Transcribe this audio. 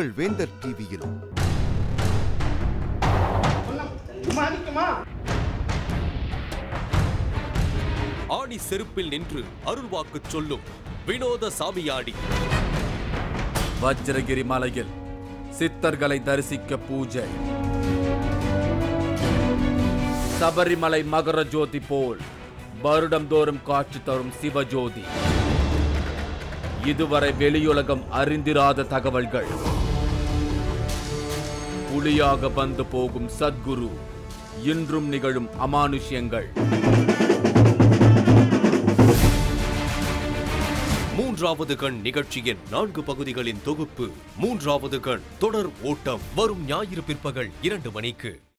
உங்கள் வேந்தர் டிவியிலும் ஆணி செருப்பில் நின்று அருள்வாக்கு சொல்லும் வினோத சாமியாடி வஜ்ரகிரி மலையில் சித்தர்களை தரிசிக்க பூஜை சபரிமலை மகர ஜோதி போல் வருடம்தோறும் காட்சி தரும் சிவஜோதி இதுவரை வெளியுலகம் அறிந்திராத தகவல்கள் புலியாக வந்து போகும் சத்குரு இன்றும் நிகழும் அமானுஷ்யங்கள் மூன்றாவது கண் நிகழ்ச்சியின் நான்கு பகுதிகளின் தொகுப்பு மூன்றாவது கண் தொடர் ஓட்டம் வரும் ஞாயிறு பிற்பகல் இரண்டு மணிக்கு